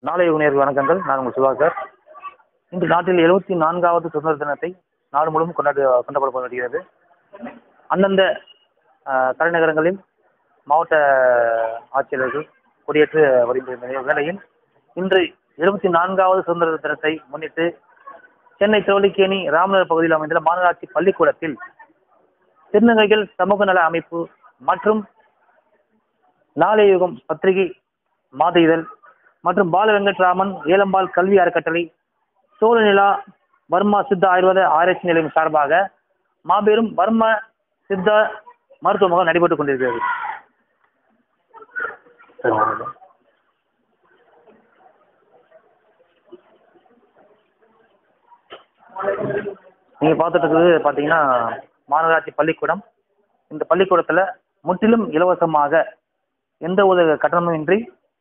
நாளை நேர்கள் வணக்கங்கள் நான் உங்கள் சிவாகர் இன்று நாட்டில் எழுபத்தி நான்காவது சுதந்திர தினத்தை நாடு முழுவதும் கொண்டாடி கொண்டாடப்பட வருகிறது அந்தந்த அஹ், தலைநகரங்களில் மாவட்ட ஆட்சியாளர்கள் கொடியேற்று வருகின்ற வேளையில் இன்று எழுபத்தி நான்காவது சுதந்திர தினத்தை முன்னிட்டு சென்னை திருவல்லிக்கேணி ராமநகர் பகுதியில் அமைந்துள்ள மாநகராட்சி பள்ளிக்கூடத்தில் திருநங்கைகள் சமூக நல அமைப்பு மற்றும் நாளைய யுகம் பத்திரிகை மாத இதழ் மற்றும் பால வெங்கட்ராமன் ஏலம்பாள் கல்வி அறக்கட்டளை சோழநிலா வர்மா சித்தா ஆயுர்வேத ஆராய்ச்சி நிலையம் சார்பாக மாபெரும் வர்ம சித்தா மருத்துவ முகாம் நடைபெற்றுக் கொண்டிருக்கிறது சரி, வாங்க. நீங்க பார்த்துட்டு இருக்கிறது பார்த்தீங்கன்னா மாநகராட்சி பள்ளிக்கூடம் இந்த பள்ளிக்கூடத்துல முற்றிலும் இலவசமாக எந்த ஒரு கட்டணமும் இன்றி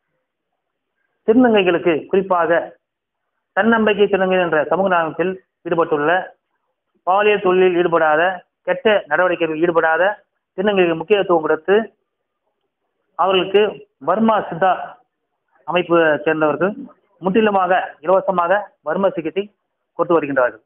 திருநங்கைகளுக்கு குறிப்பாக தன்னம்பிக்கை திருநங்கை என்ற சமூக நலத்தில் ஈடுபட்டுள்ள பாலியல் தொழிலில் ஈடுபடாத கெட்ட நடவடிக்கைகளில் ஈடுபடாத திருநங்கைகளுக்கு முக்கியத்துவம் கொடுத்து அவர்களுக்கு வர்மா சித்தா அமைப்பு சேர்ந்தவர்கள் முற்றிலுமாக இலவசமாக வர்ம சிகிச்சை கொடுத்து வருகின்றார்கள்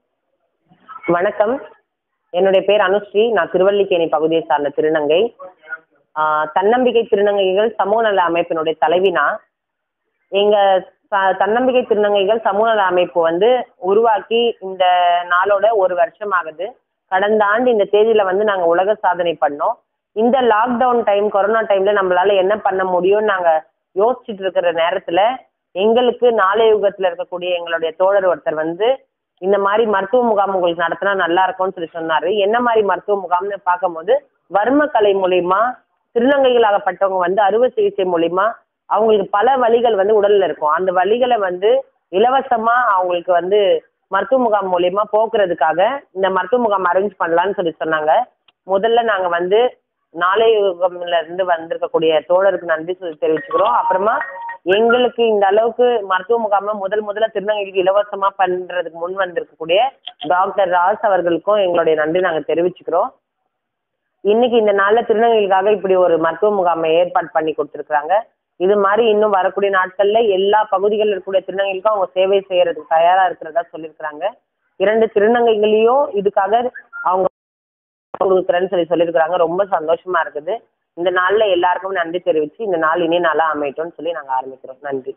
வணக்கம் என்னுடைய பேர் அனுஸ்ரீ நான் திருவல்லிக்கேணி பகுதியை சார்ந்த திருநங்கை ஆஹ் தன்னம்பிக்கை திருநங்கைகள் சமூக நல அமைப்பினுடைய தலைவினா எங்க ச- தன்னம்பிக்கை திருநங்கைகள் சமூக நல அமைப்பு வந்து உருவாக்கி இந்த நாளோட ஒரு வருஷம் ஆகுது கடந்த ஆண்டு இந்த தேதியில வந்து நாங்க உலக சாதனை பண்ணோம் இந்த லாக்டவுன் டைம் கொரோனா டைம்ல நம்மளால என்ன பண்ண முடியும்னு நாங்க யோசிச்சுட்டு இருக்கிற நேரத்துல எங்களுக்கு நாளை யுகத்துல இருக்கக்கூடிய எங்களுடைய தோழர் ஒருத்தர் வந்து இந்த மாதிரி மருத்துவ முகாம் உங்களுக்கு நடத்தினா நல்லா இருக்கும்னு சொல்லி சொன்னாரு என்ன மாதிரி மருத்துவ முகாம்னு பார்க்கும்போது வர்ம கலை மூலியமா திருநங்கைகளாகப்பட்டவங்க வந்து அறுவை சிகிச்சை மூலியமா அவங்களுக்கு பல வலிகள் வந்து உடல்ல இருக்கும் அந்த வலிகளை வந்து இலவசமா அவங்களுக்கு வந்து மருத்துவ முகாம் மூலியமா போக்குறதுக்காக இந்த மருத்துவ முகாம் அரேஞ்ச் பண்ணலாம்னு சொல்லி சொன்னாங்க முதல்ல நாங்க வந்து நாளை யுகம்ல இருந்து வந்திருக்கக்கூடிய தோழருக்கு நன்றி சொல்லி தெரிவிச்சுக்கிறோம் அப்புறமா எங்களுக்கு இந்த அளவுக்கு மருத்துவ முகாம முதல் முதல்ல திருநங்கைக்கு இலவசமா பண்றதுக்கு முன் வந்திருக்கக்கூடிய டாக்டர் ராஜ் அவர்களுக்கும் எங்களுடைய நன்றி நாங்க தெரிவிச்சுக்கிறோம் இன்னைக்கு இந்த நாள்ல திருநங்கைகளுக்காக இப்படி ஒரு மருத்துவ முகாமை ஏற்பாடு பண்ணி கொடுத்துருக்காங்க இது மாதிரி இன்னும் வரக்கூடிய நாட்கள்ல எல்லா பகுதிகளில் இருக்கக்கூடிய திருநங்கைகளுக்கும் அவங்க சேவை செய்யறதுக்கு தயாரா இருக்கிறதா சொல்லியிருக்கிறாங்க இரண்டு திருநங்கைகளையும் இதுக்காக அவங்க கொடுக்குறேன்னு சொல்லி சொல்லியிருக்கிறாங்க ரொம்ப சந்தோஷமா இருக்குது இந்த நாள்ல எல்லாருக்கும் நன்றி தெரிவிச்சு இந்த நாள் இனி நாளா அமையட்டும்னு சொல்லி நாங்க ஆரம்பிக்கிறோம் நன்றி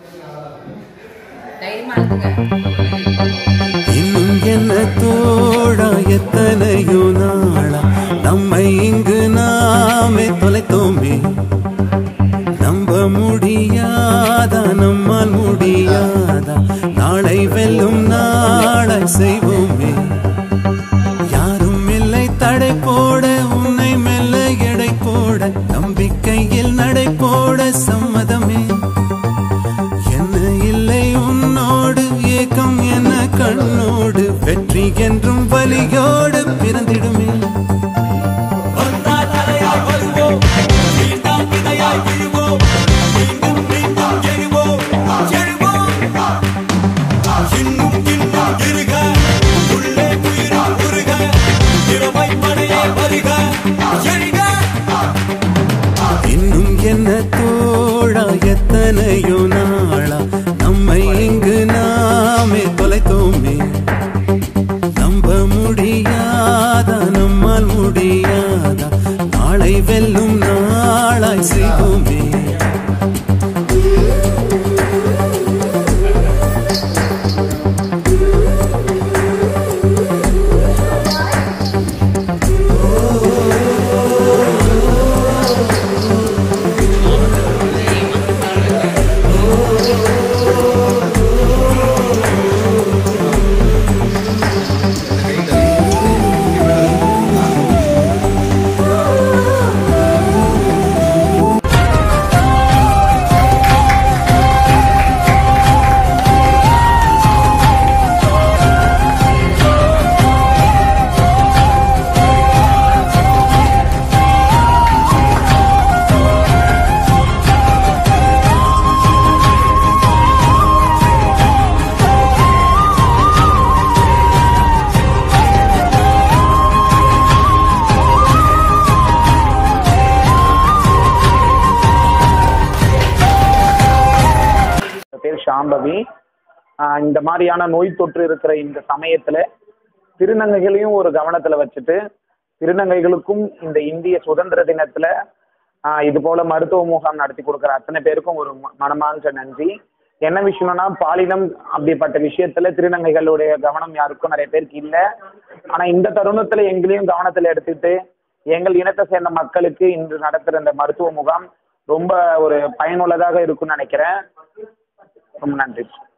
தைரியமா இருக்குங்க இன்னும் என்ன தோழா எத்தனையோ நாளா நம்மை இங்கு நாமே தொலைத்தோமே நம்ப முடியாதா நம்மால் முடியாதா நாளை வெல்லும் நாளை செய்வோமே யாரும் இல்லை தடை போட உன்னை மெல்ல எடை போட நம்பிக்கையில் நடை போட சம்மதமே என்ன இல்லை உன்னோடு ஏக்கம் என்ன கண்ணோடு வெற்றி என்றும் வலியோடு பிறந்திடுமே சாம்பவி ஆஹ் இந்த மாதிரியான நோய் தொற்று இருக்கிற இந்த சமயத்துல திருநங்கைகளையும் ஒரு கவனத்துல வச்சுட்டு திருநங்கைகளுக்கும் இந்த இந்திய சுதந்திர தினத்துல ஆஹ் இது போல மருத்துவ முகாம் நடத்தி கொடுக்குற அத்தனை பேருக்கும் ஒரு ம- மனமார்ந்த நன்றி என்ன விஷயம்னா பாலினம் அப்படிப்பட்ட விஷயத்துல திருநங்கைகளுடைய கவனம் யாருக்கும் நிறைய பேருக்கு இல்லை ஆனா இந்த தருணத்துல எங்களையும் கவனத்துல எடுத்துட்டு எங்கள் இனத்தை சேர்ந்த மக்களுக்கு இன்று நடத்துற இந்த மருத்துவ முகாம் ரொம்ப ஒரு பயனுள்ளதாக இருக்கும்னு நினைக்கிறேன் ரொம்ப நன்றி